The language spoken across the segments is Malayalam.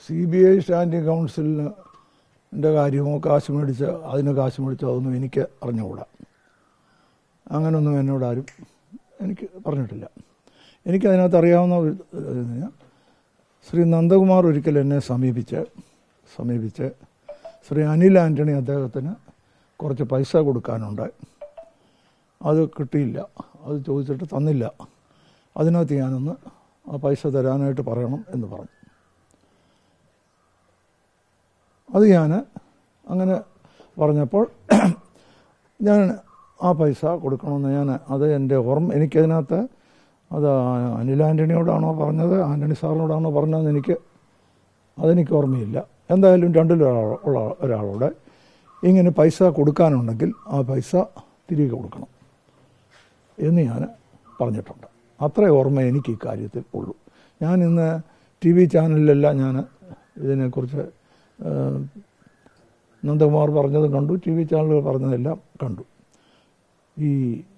സി ബി ഐ സ്റ്റാൻഡിംഗ് കൗൺസിലിന് എൻ്റെ കാര്യമോ കാശ് മേടിച്ച് അതിന് കാശ് മേടിച്ചോ അതൊന്നും എനിക്ക് അറിഞ്ഞുകൂടാ അങ്ങനൊന്നും എന്നോട് ആരും എനിക്ക് പറഞ്ഞിട്ടില്ല എനിക്കതിനകത്ത് അറിയാവുന്ന ഒരു ഇത് ഞാൻ ശ്രീ നന്ദകുമാർ ഒരിക്കൽ എന്നെ സമീപിച്ച് സമീപിച്ച് ശ്രീ അനിൽ ആൻ്റണി അദ്ദേഹത്തിന് കുറച്ച് പൈസ കൊടുക്കാനുണ്ട് അത് കിട്ടിയില്ല അത് ചോദിച്ചിട്ട് തന്നില്ല അതിനകത്ത് ഞാനൊന്ന് ആ പൈസ തരാനായിട്ട് പറയണം എന്ന് പറഞ്ഞു അത് ഞാൻ അങ്ങനെ പറഞ്ഞപ്പോൾ ഞാൻ ആ പൈസ കൊടുക്കണമെന്ന് ഞാൻ അത് എൻ്റെ ഓർമ്മ എനിക്കതിനകത്ത് അത് അനിൽ ആൻ്റണിയോടാണോ പറഞ്ഞത് ആൻ്റണി സാറിനോടാണോ പറഞ്ഞതെന്ന് എനിക്ക് അതെനിക്ക് ഓർമ്മയില്ല എന്തായാലും രണ്ടിലൊരാൾ ഉള്ള ഒരാളോട് ഇങ്ങനെ പൈസ കൊടുക്കാനുണ്ടെങ്കിൽ ആ പൈസ തിരികെ കൊടുക്കണം എന്ന് ഞാൻ പറഞ്ഞിട്ടുണ്ട് അത്ര ഓർമ്മ എനിക്ക് ഈ കാര്യത്തിൽ ഉള്ളൂ ഞാൻ ഇന്ന് ടി വി ചാനലിലെല്ലാം ഞാൻ ഇതിനെക്കുറിച്ച് ആ, നന്ദകുമാർ പറഞ്ഞതും കണ്ടു ടി വി ചാനലുകൾ പറഞ്ഞതെല്ലാം കണ്ടു ഈ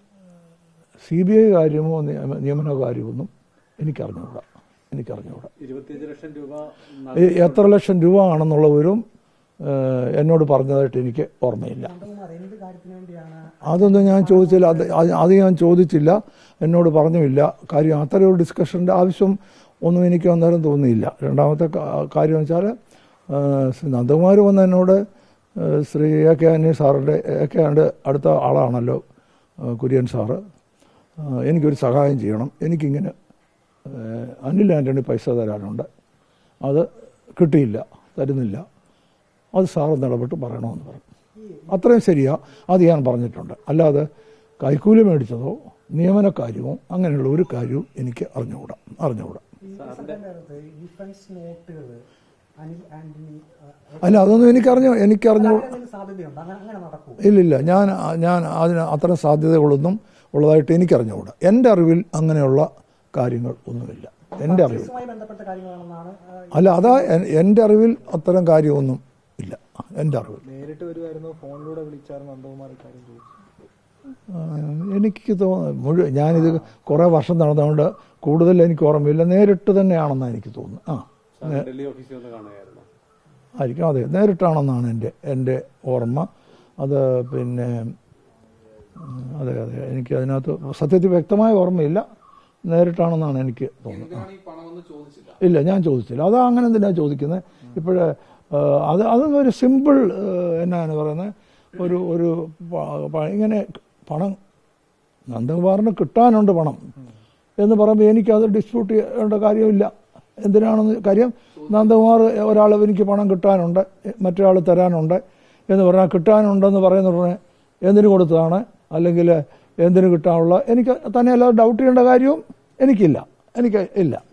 സി ബി ഐ കാര്യമോ നിയമ നിയമന കാര്യമൊന്നും എനിക്കറിഞ്ഞുകൂടാ എനിക്കറിഞ്ഞുകൂടാ ഇരുപത്തിയഞ്ച് ലക്ഷം രൂപ ഈ എത്ര ലക്ഷം രൂപ ആണെന്നുള്ള വിവരവും ആ, എന്നോട് പറഞ്ഞതായിട്ട് എനിക്ക് ഓർമ്മയില്ല നന്ദകുമാർ എന്ത് കാര്യത്തിന് വേണ്ടിയാണ് അതൊന്നും ഞാൻ ചോദിച്ചില്ല അത് അത് അത് ഞാൻ ചോദിച്ചില്ല എന്നോട് പറഞ്ഞുമില്ല കാര്യം അത്തരം ഒരു ഡിസ്കഷൻ്റെ ആവശ്യം ഒന്നും എനിക്ക് അന്നേരം തോന്നിയില്ല രണ്ടാമത്തെ കാ- കാര്യം വെച്ചാൽ ശ്രീ നന്ദകുമാർ വന്ന് എന്നോട് ആ, ശ്രീ എ കെ അനി സാറിൻ്റെ എ കെ ആണ്ട് അടുത്ത ആളാണല്ലോ ആ, കുര്യൻ സാറ് ആ, എനിക്കൊരു സഹായം ചെയ്യണം എനിക്കിങ്ങനെ ആ, അനിൽ ആൻ്റണി പൈസ തരാനുണ്ട് അത് കിട്ടിയില്ല തരുന്നില്ല അത് സാറൊന്ന് ഇടപെട്ട് പറയണമെന്ന് പറഞ്ഞു അത്രയും ശരിയാ അത് ഞാൻ പറഞ്ഞിട്ടുണ്ട് അല്ലാതെ കൈക്കൂലി മേടിച്ചതോ നിയമനക്കാര്യമോ അങ്ങനെയുള്ള ഒരു കാര്യവും എനിക്ക് അറിഞ്ഞുകൂടാ അറിഞ്ഞുകൂടാ ഈ സർക്കാരിനകത്ത് ഡിഫൻസ് നോട്ടുകൾ അനിൽ ആന്റണി ആ, അല്ല അതൊന്നും എനിക്കറിഞ്ഞു എനിക്കറിഞ്ഞു അങ്ങനെ എന്തെങ്കിലും സാധ്യതയുണ്ട് അങ്ങനെ അങ്ങനെ നടക്കൂ ഇല്ലില്ല ഞാൻ ഞാൻ അതിന് അത്തരം സാധ്യതകളൊന്നും ഉള്ളതായിട്ട് എനിക്കറിഞ്ഞുകൂടാ എൻ്റെ അറിവിൽ അങ്ങനെയുള്ള കാര്യങ്ങൾ ഒന്നുമില്ല എൻ്റെ അറിവിൽ കേസുമായി ബന്ധപ്പെട്ട കാര്യങ്ങളാണെന്നാണ് ആ, അല്ല അതാ എൻ- എൻ്റെ അറിവിൽ അത്തരം കാര്യമൊന്നും ഇല്ല എൻ്റെ അറിവിൽ നേരിട്ട് വരുമായിരുന്നു ഫോണിലൂടെ വിളിച്ചായിരുന്നു നന്ദകുമാർ ഇക്കാര്യം ചോദിച്ചു ആ, എനിക്ക് തോന്നുന്നു മുഴുവൻ ഞാനിത് കുറേ വർഷം നടന്നുകൊണ്ട് കൂടുതൽ എനിക്ക് ഓർമ്മയില്ല നേരിട്ട് തന്നെയാണെന്നാണ് എനിക്ക് തോന്നുന്നത് ആ സാർ ഡൽഹി ഓഫീസിൽ ഒന്ന് കാണുകയായിരുന്നു ആയിരിക്കും അതെ നേരിട്ടാണെന്നാണ് എൻ്റെ എൻ്റെ ഓർമ്മ അത് പിന്നെ ഉം, അതെ അതെ എനിക്ക് അതിനകത്ത് സത്യത്തിൽ വ്യക്തമായ ഓർമ്മയില്ല നേരിട്ടാണെന്നാണ് എനിക്ക് തോന്നുന്നത് ആ. ഇല്ല ഞാൻ ചോദിച്ചില്ല അത് അങ്ങനെ എന്തിനാണ് ചോദിക്കുന്നത് ഇപ്പോഴ് അത് അതൊന്നും ഒരു സിമ്പിൾ എന്നാണ് പറയുന്നത് ഒരു ഒരു പ- പ- ഇങ്ങനെ പണം നന്ദകുമാറിന് കിട്ടാനുണ്ട് പണം എന്ന് പറയുമ്പോൾ എനിക്കത് ഡിസ്പ്യൂട്ട് ചെയ്യേണ്ട കാര്യമില്ല എന്തിനാണെന്ന് കാര്യം നന്ദകുമാർ ഒരാൾ എനിക്ക് പണം കിട്ടാനുണ്ട് മറ്റൊരാൾ തരാനുണ്ട് എന്ന് പറഞ്ഞാൽ കിട്ടാനുണ്ടെന്ന് പറയുന്ന ഉടനെ എന്തിനു കൊടുത്തതാണ് അല്ലെങ്കിൽ എന്തിനു കിട്ടാനുള്ള എനിക്ക് തന്നെ അല്ലാതെ ഡൗട്ട് ചെയ്യേണ്ട കാര്യവും എനിക്കില്ല എനിക്ക് ഇല്ല